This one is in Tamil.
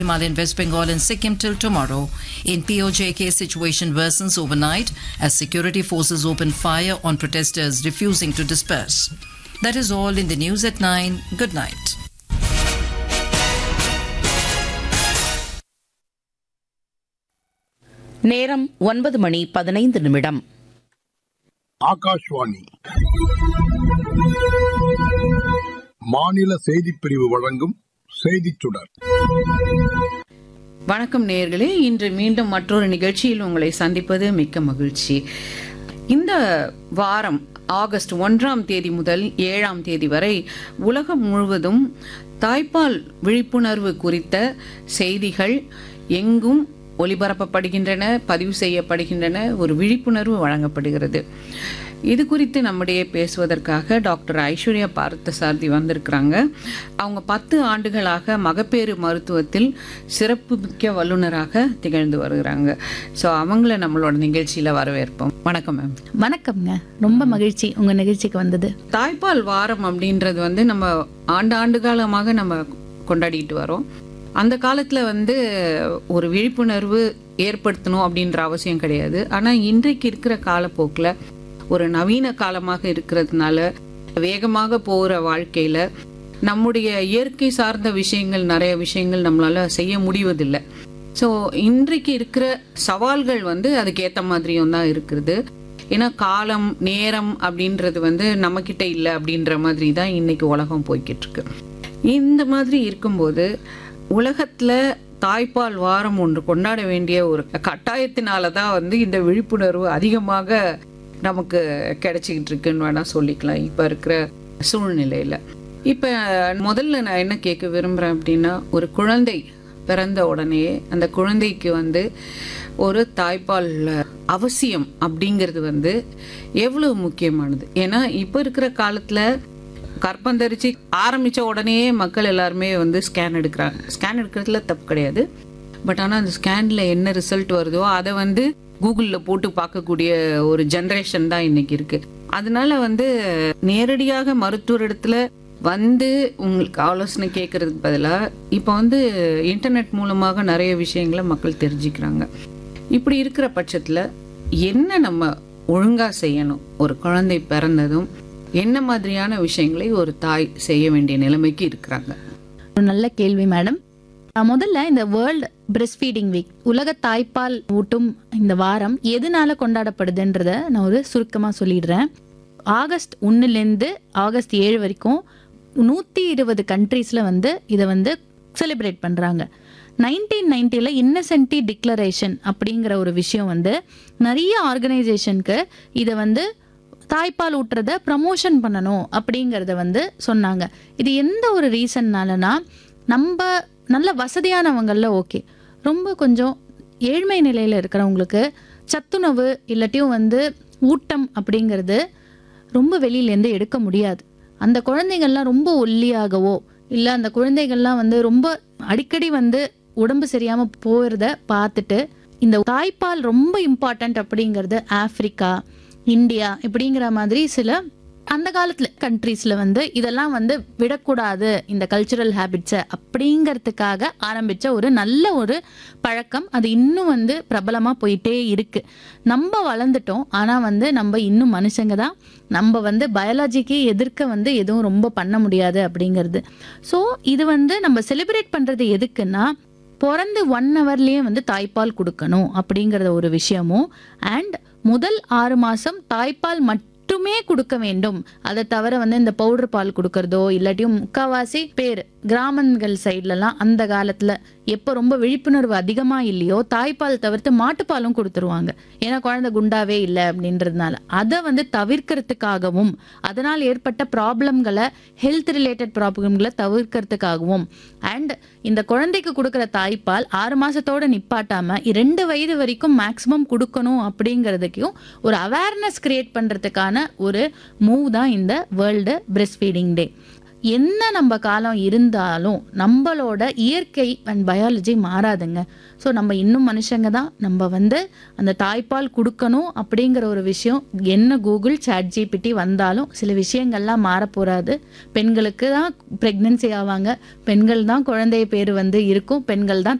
Himalayan West Bengal and Sikkim till tomorrow. In POJK, situation worsens overnight as security forces open fire on protesters refusing to disperse. That is all in the news at 9. Good night. நேரம் ஒன்பது மணி பதினைந்து நிமிடம் ஆகாஷ்வாணி மாநில செய்திப் பிரிவு வழங்கும் செய்திச் சுடர் வணக்கம் நேயர்களே இன்று மீண்டும் மற்றொரு நிகழ்ச்சியில் உங்களை சந்திப்பது மிக்க மகிழ்ச்சி இந்த வாரம் ஆகஸ்ட் ஒன்றாம் தேதி முதல் ஏழாம் தேதி வரை உலகம் முழுவதும் தாய்ப்பால் விழிப்புணர்வு குறித்த செய்திகள் எங்கும் ஒலிபரப்பப்படுகின்றன பதிவு செய்யப்படுகின்றன ஒரு விழிப்புணர்வு வழங்கப்படுகிறது இது குறித்து நம்முடைய பேசுவதற்காக டாக்டர் ஐஸ்வர்யா பார்த்தசாரதி வந்திருக்கிறாங்க அவங்க பத்து ஆண்டுகளாக மகப்பேறு மருத்துவத்தில் சிறப்பு மிக்க வல்லுநராக திகழ்ந்து வருகிறாங்க ஸோ அவங்கள நம்மளோட நிகழ்ச்சியில் வரவேற்போம் வணக்கம் மேம் வணக்கம்ங்க ரொம்ப மகிழ்ச்சி உங்க நிகழ்ச்சிக்கு வந்தது தாய்ப்பால் வாரம் அப்படின்றது வந்து நம்ம ஆண்டு ஆண்டு காலமாக நம்ம கொண்டாடிட்டு வரோம் அந்த காலத்தில் வந்து ஒரு விழிப்புணர்வு ஏற்படுத்தணும் அப்படின்ற அவசியம் கிடையாது ஆனால் இன்றைக்கு இருக்கிற காலப்போக்கில் ஒரு நவீன காலமாக இருக்கிறதுனால வேகமாக போகிற வாழ்க்கையில் நம்முடைய இயற்கை சார்ந்த விஷயங்கள் நிறைய விஷயங்கள் நம்மளால செய்ய முடிவதில்லை ஸோ இன்றைக்கு இருக்கிற சவால்கள் வந்து அதுக்கேற்ற மாதிரியும் தான் இருக்கிறது ஏன்னா காலம் நேரம் அப்படின்றது வந்து நம்மக்கிட்ட இல்லை அப்படின்ற மாதிரி தான் இன்னைக்கு உலகம் போய்கிட்டு இருக்கு இந்த மாதிரி இருக்கும்போது உலகத்துல தாய்ப்பால் வாரம் ஒன்று கொண்டாட வேண்டிய ஒரு கட்டாயத்தினால தான் வந்து இந்த விழிப்புணர்வு அதிகமாக நமக்கு கிடைச்சிக்கிட்டு இருக்குன்னு வேணா சொல்லிக்கலாம் இப்போ இருக்கிற சூழ்நிலையில இப்போ முதல்ல நான் என்ன கேட்க விரும்புகிறேன் அப்படின்னா ஒரு குழந்தை பிறந்த உடனே அந்த குழந்தைக்கு வந்து ஒரு தாய்ப்பால் அவசியம் அப்படிங்கிறது வந்து எவ்வளவு முக்கியமானது ஏன்னா இப்போ இருக்கிற காலத்தில் கற்பந்தரிச்சு ஆரம்பிச்ச உடனே மக்கள் எல்லாருமே வந்து ஸ்கேன் எடுக்கிறாங்க ஸ்கேன் எடுக்கிறதுல தப்பு கிடையாது பட் ஆனால் அந்த ஸ்கேனில் என்ன ரிசல்ட் வருதோ அதை வந்து கூகுளில் போட்டு பார்க்கக்கூடிய ஒரு ஜென்ரேஷன் தான் இன்னைக்கு இருக்கு அதனால வந்து நேரடியாக மருத்துவர் இடத்துல வந்து உங்களுக்கு ஆலோசனை கேட்கறதுக்கு பதிலாக இப்போ வந்து இன்டர்நெட் மூலமாக நிறைய விஷயங்களை மக்கள் தெரிஞ்சுக்கிறாங்க இப்படி இருக்கிற பட்சத்தில் என்ன நம்ம ஒழுங்காக செய்யணும் ஒரு குழந்தை பிறந்ததும் என்ன மாதிரியான விஷயங்களை ஒரு தாய் செய்ய வேண்டிய நிலைமைக்கு இருக்கிறாங்க ஒரு நல்ல கேள்வி மேடம் நான் முதல்ல இந்த வேர்ல்ட் பிரஸ்ட் ஃபீடிங் வீக் உலக தாய்ப்பால் ஊட்டும் இந்த வாரம் எதனால கொண்டாடப்படுதுன்றத நான் ஒரு சுருக்கமாக சொல்லிடுறேன் ஆகஸ்ட் ஒன்றுலேருந்து ஆகஸ்ட் ஏழு வரைக்கும் நூற்றி இருபது கண்ட்ரீஸில் வந்து இதை வந்து செலிப்ரேட் பண்ணுறாங்க நைன்டீன் நைன்ட்டியில் இன்னசென்டி டிக்ளரேஷன் அப்படிங்கிற ஒரு விஷயம் வந்து நிறைய ஆர்கனைசேஷனுக்கு இதை வந்து தாய்ப்பால் ஊட்டுறத ப்ரமோஷன் பண்ணணும் அப்படிங்கிறத வந்து சொன்னாங்க இது எந்த ஒரு ரீசன்னாலனா நம்ம நல்ல வசதியானவங்கள ஓகே ரொம்ப கொஞ்சம் ஏழ்மை நிலையில் இருக்கிறவங்களுக்கு சத்துணவு இல்லாட்டியும் வந்து ஊட்டம் அப்படிங்கிறது ரொம்ப வெளியிலேருந்து எடுக்க முடியாது அந்த குழந்தைகள்லாம் ரொம்ப ஒல்லியாகவோ இல்லை அந்த குழந்தைகள்லாம் வந்து ரொம்ப அடிக்கடி வந்து உடம்பு சரியாமல் போகிறத பார்த்துட்டு இந்த தாய்ப்பால் ரொம்ப இம்பார்ட்டண்ட் அப்படிங்கிறது ஆப்பிரிக்கா இந்தியா இப்படிங்கிற மாதிரி சில அந்த காலத்தில் கண்ட்ரீஸில் வந்து இதெல்லாம் வந்து விடக்கூடாது இந்த கல்ச்சுரல் ஹேபிட்ஸை அப்படிங்கிறதுக்காக ஆரம்பித்த ஒரு நல்ல ஒரு பழக்கம் அது இன்னும் வந்து பிரபலமாக போயிட்டே இருக்கு நம்ம வளர்ந்துட்டோம் ஆனால் வந்து நம்ம இன்னும் மனுஷங்க தான் நம்ம வந்து பயாலஜிக்கு எதிர்க்க வந்து எதுவும் ரொம்ப பண்ண முடியாது அப்படிங்கிறது ஸோ இது வந்து நம்ம செலிப்ரேட் பண்ணுறது எதுக்குன்னா பிறந்து ஒன் ஹவர்லேயே வந்து தாய்ப்பால் கொடுக்கணும் அப்படிங்கிறத ஒரு விஷயமும் அண்ட் முதல் ஆறு மாதம் தாய்ப்பால் மட்டுமே கொடுக்க வேண்டும் அதை தவிர வந்து இந்த பவுடர் பால் கொடுக்கறதோ இல்லாட்டியும் முக்காவாசி பேர் கிராமங்கள் சைட்லலாம் அந்த காலத்தில் எப்போ ரொம்ப விழிப்புணர்வு அதிகமாக இல்லையோ தாய்ப்பால் தவிர்த்து மாட்டுப்பாலும் கொடுத்துருவாங்க ஏன்னா குழந்தை குண்டாவே இல்லை அப்படின்றதுனால அதை வந்து தவிர்க்கிறதுக்காகவும் அதனால் ஏற்பட்ட ப்ராப்ளம்களை ஹெல்த் ரிலேட்டட் ப்ராப்ளம்களை தவிர்க்கிறதுக்காகவும் அண்ட் இந்த குழந்தைக்கு கொடுக்குற தாய்ப்பால் ஆறு மாசத்தோட நிப்பாட்டாம ரெண்டு வயது வரைக்கும் மேக்ஸிமம் கொடுக்கணும் அப்படிங்கிறதுக்கும் ஒரு அவேர்னஸ் கிரியேட் பண்றதுக்கான ஒரு மூவ் தான் இந்த வேர்ல்டு பிரஸ்ட் ஃபீடிங் டே என்ன நம்ம காலம் இருந்தாலும் நம்மளோட இயற்கை அண்ட் பயாலஜி மாறாதுங்க ஸோ நம்ம இன்னும் மனுஷங்க தான் நம்ம வந்து அந்த தாய்ப்பால் கொடுக்கணும் அப்படிங்கிற ஒரு விஷயம் என்ன கூகுள் சாட் ஜிபிடி வந்தாலும் சில விஷயங்கள்லாம் மாற போறாது பெண்களுக்கு தான் ப்ரெக்னென்சி ஆவாங்க பெண்கள் தான் குழந்தை பேர் வந்து இருக்கும் பெண்கள் தான்